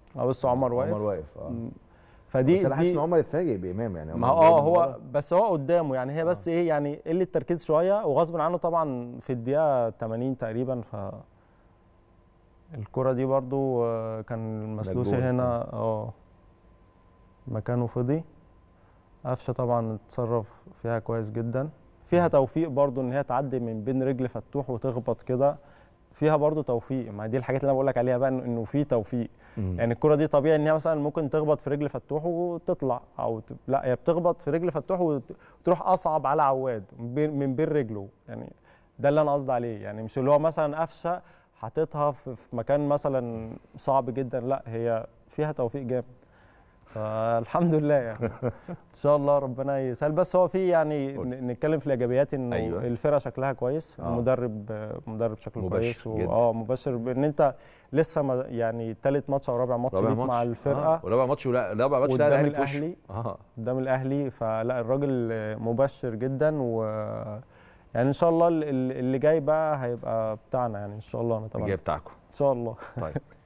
اه بس عمر واقف عمر واقف اه فدي بس انا حاسس دي ان عمر اتفاجئ بامام يعني ما عمر هو جاي اه من هو بره. بس هو قدامه يعني هي بس ايه يعني قله تركيز شويه وغصب عنه طبعا في الدقيقه 80 تقريبا ف الكره دي برضو آه، كان المسلوسي الجول. هنا اه مكانه فضي قفشه طبعا اتصرف فيها كويس جدا فيها توفيق برضو ان هي تعدي من بين رجل فتوح وتخبط كده فيها برضو توفيق ما دي الحاجات اللي انا بقول لك عليها بقى انه إنه في توفيق مم. يعني الكرة دي طبيعي ان هي مثلا ممكن تخبط في رجل فتوح وتطلع او ت... لا هي بتخبط في رجل فتوح وت- وتروح اصعب على عواد من بين- من بين رجله يعني ده اللي انا قصدي عليه يعني مش اللي هو مثلا قفشه حاططها في في مكان مثلا صعب جدا لا هي فيها توفيق جامد فالحمد لله يعني ان شاء الله ربنا يسهل بس هو في يعني قول. ن- نتكلم في الايجابيات انه أيوة. أيوة. الفرقه شكلها كويس آه. آه. المدرب مدرب شكله مبشر كويس و- جدا. اه مبشر بان انت لسه ما يعني ثالث ماتش او رابع ماتش رابع ليك ماتش مع الفرقه آه. ورابع ماتش ولا رابع ماتش لا قدام الاهلي في وشه. الأهلي. اه قدام الاهلي فلا الراجل مبشر جدا و يعني ان شاء الله ال- ال- اللي جاي بقى هيبقى بتاعنا يعني ان شاء الله الجاي نتمنى بتاعكم ان شاء الله طيب